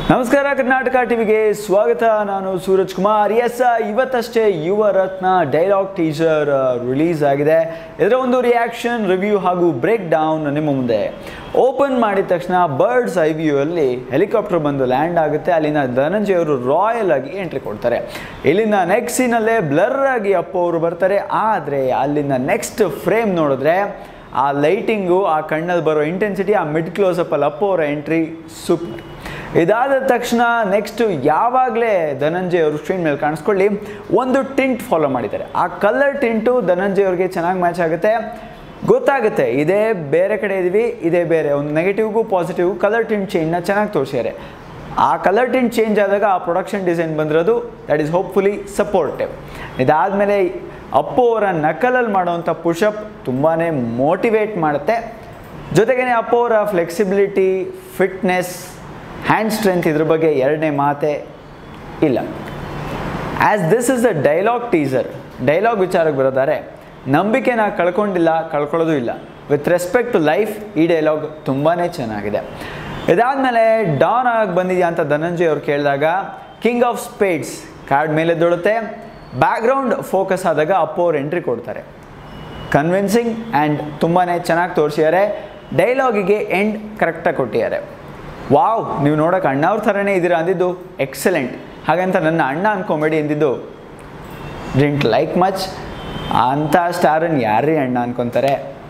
ನಮಸ್ಕಾರ ಕರ್ನಾಟಕ ಟಿವಿಗೆ ಸ್ವಾಗತ ನಾನು ಸೂರಜ್ ಕುಮಾರ್ ಎಸ್ ಇವತ್ತಷ್ಟೇ ಯುವ ರತ್ನ ಡೈಲಾಗ್ ಟೀಸರ್ ರಿಲೀಸ್ ಆಗಿದೆ ಇದರ ಒಂದು ರಿಯಾಕ್ಷನ್ ರಿವ್ಯೂ ಹಾಗೂ ಬ್ರೇಕ್ ಡೌನ್ ನಿಮ್ಮ ಮುಂದೆ ಓಪನ್ ಮಾಡಿದ ತಕ್ಷಣ ಬರ್ಡ್ಸ್ ಐ ವ್ಯೂ ಅಲ್ಲಿ ಹೆಲಿಕಾಪ್ಟರ್ ಬಂದು ಲ್ಯಾಂಡ್ ಆಗುತ್ತೆ ಅಲ್ಲಿನ ಧನಂಜಯ ಅವರು ರಾಯಲ್ ಆಗಿ ಎಂಟ್ರಿ ಕೊಡ್ತಾರೆ ಇಲ್ಲಿನ ನೆಕ್ಸ್ಟ್ ಸೀನಲ್ಲೇ ಬ್ಲರ್ ಆಗಿ ಅಪ್ಪು ಅವರು ಬರ್ತಾರೆ ಆದರೆ ಅಲ್ಲಿನ ನೆಕ್ಸ್ಟ್ ಫ್ರೇಮ್ ನೋಡಿದ್ರೆ ಆ ಲೈಟಿಂಗು ಆ ಕಣ್ಣಲ್ಲಿ ಬರೋ ಇಂಟೆನ್ಸಿಟಿ ಆ ಮಿಡ್ ಕ್ಲೋಸಪ್ಪಲ್ಲಿ ಅಪ್ಪು ಅವರ ಎಂಟ್ರಿ ಸೂಪರ್ ಇದಾದ ತಕ್ಷಣ ನೆಕ್ಸ್ಟ್ ಯಾವಾಗಲೇ ಧನಂಜಯ್ ಅವರು ಸ್ಕ್ರೀನ್ ಮೇಲೆ ಕಾಣಿಸ್ಕೊಳ್ಳಿ ಒಂದು ಟಿಂಟ್ ಫಾಲೋ ಮಾಡಿದ್ದಾರೆ ಆ ಕಲರ್ ಟಿಂಟು ಧನಂಜಯ್ ಅವ್ರಿಗೆ ಚೆನ್ನಾಗಿ ಮ್ಯಾಚ್ ಆಗುತ್ತೆ ಗೊತ್ತಾಗುತ್ತೆ ಇದೇ ಬೇರೆ ಕಡೆ ಇದೀವಿ ಇದೇ ಬೇರೆ ಒಂದು ನೆಗೆಟಿವ್ಗೂ ಪಾಸಿಟಿವ್ಗೂ ಕಲರ್ ಟಿಂಟ್ ಚೇಂಜ್ನ ಚೆನ್ನಾಗಿ ತೋರಿಸಿದ್ದಾರೆ ಆ ಕಲರ್ ಟಿಂಟ್ ಚೇಂಜ್ ಆದಾಗ ಆ ಪ್ರೊಡಕ್ಷನ್ ಡಿಸೈನ್ ಬಂದಿರೋದು ದಟ್ ಈಸ್ ಹೋಪ್ಫುಲಿ ಸಪೋರ್ಟಿವ್ ಇದಾದಮೇಲೆ ಅಪ್ಪು ಅವರ ನಕಲಲ್ಲಿ ಮಾಡುವಂಥ ಪುಷಪ್ ತುಂಬಾ ಮೋಟಿವೇಟ್ ಮಾಡುತ್ತೆ ಜೊತೆಗೇ ಅಪ್ಪು ಅವರ ಫ್ಲೆಕ್ಸಿಬಿಲಿಟಿ ಫಿಟ್ನೆಸ್ ಹ್ಯಾಂಡ್ ಸ್ಟ್ರೆಂತ್ ಇದ್ರ ಬಗ್ಗೆ ಎರಡನೇ ಮಾತೆ ಇಲ್ಲ as this is a dialogue teaser dialogue ವಿಚಾರಕ್ಕೆ ಬರೋದಾರೆ ನಂಬಿಕೆನ ಕಳ್ಕೊಂಡಿಲ್ಲ ಕಳ್ಕೊಳ್ಳೋದು ಇಲ್ಲ ವಿತ್ ರೆಸ್ಪೆಕ್ಟ್ ಟು ಲೈಫ್ ಈ ಡೈಲಾಗ್ ತುಂಬಾ ಚೆನ್ನಾಗಿದೆ ಇದಾದಮೇಲೆ ಡಾನ್ ಆಗಿ ಬಂದಿದೆಯಾ ಅಂತ ಧನಂಜಯ್ ಅವ್ರು ಕೇಳಿದಾಗ ಕಿಂಗ್ ಆಫ್ ಸ್ಪೇಡ್ಸ್ ಕಾರ್ಡ್ ಮೇಲೆ ದೊಡುತ್ತೆ ಬ್ಯಾಕ್ಗ್ರೌಂಡ್ ಫೋಕಸ್ ಆದಾಗ ಅಪ್ಪು ಅವ್ರು ಎಂಟ್ರಿ ಕೊಡ್ತಾರೆ ಕನ್ವಿನ್ಸಿಂಗ್ ಆ್ಯಂಡ್ ತುಂಬಾ ಚೆನ್ನಾಗಿ ತೋರಿಸಿದ್ದಾರೆ ಡೈಲಾಗಿಗೆ ಎಂಡ್ ಕರೆಕ್ಟಾಗಿ ಕೊಟ್ಟಿದ್ದಾರೆ ವಾವ್ ನೀವು ನೋಡೋಕೆ ಅಣ್ಣವ್ರ ಥರನೇ ಇದ್ದೀರಾ ಅಂದಿದ್ದು ಎಕ್ಸಲೆಂಟ್ ಹಾಗಂತ ನನ್ನ ಅಣ್ಣ ಅನ್ಕೊಂಬೇಡಿ ಎಂದಿದ್ದು ಡಿಂಟ್ ಲೈಕ್ ಮಚ್ ಅಂಥ ಸ್ಟಾರನ್ನು ಯಾರೇ ಅಣ್ಣ ಅನ್ಕೊತಾರೆ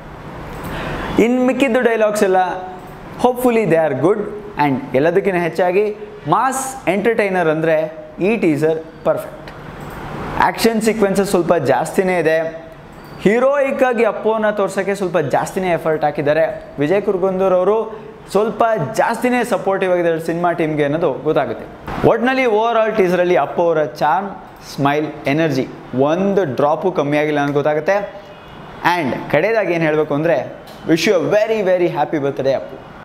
ಇನ್ನು ಮಿಕ್ಕಿದ್ದು ಡೈಲಾಗ್ಸ್ ಎಲ್ಲ hopefully they are good and ಎಲ್ಲದಕ್ಕಿಂತ ಹೆಚ್ಚಾಗಿ ಮಾಸ್ ಎಂಟರ್ಟೈನರ್ ಅಂದರೆ ಈ ಟೀಸರ್ ಪರ್ಫೆಕ್ಟ್ ಆ್ಯಕ್ಷನ್ ಸೀಕ್ವೆನ್ಸಸ್ ಸ್ವಲ್ಪ ಜಾಸ್ತಿನೇ ಇದೆ ಹೀರೋಯಿಕ್ ಆಗಿ ಅಪ್ಪೋನ ತೋರ್ಸೋಕ್ಕೆ ಸ್ವಲ್ಪ ಜಾಸ್ತಿನೇ ಎಫರ್ಟ್ ಹಾಕಿದ್ದಾರೆ ವಿಜಯ್ ಕುರ್ಗುಂದೂರ್ ಅವರು ಸ್ವಲ್ಪ ಜಾಸ್ತಿನೇ ಸಪೋರ್ಟಿವ್ ಆಗಿದ್ದಾರೆ ಸಿನಿಮಾ ಟೀಮ್ಗೆ ಅನ್ನೋದು ಗೊತ್ತಾಗುತ್ತೆ ಒಟ್ಟಿನಲ್ಲಿ ಓವರ್ ಆಲ್ ಟೀಸರಲ್ಲಿ ಅಪ್ಪು ಅವರ ಚಾರ್ಮ್ ಸ್ಮೈಲ್ ಎನರ್ಜಿ ಒಂದು ಡ್ರಾಪು ಕಮ್ಮಿ ಆಗಿಲ್ಲ ಅಂತ ಗೊತ್ತಾಗುತ್ತೆ ಆ್ಯಂಡ್ ಕಡೆಯದಾಗಿ ಏನು ಹೇಳಬೇಕು ಅಂದರೆ wish you very very happy birthday Appu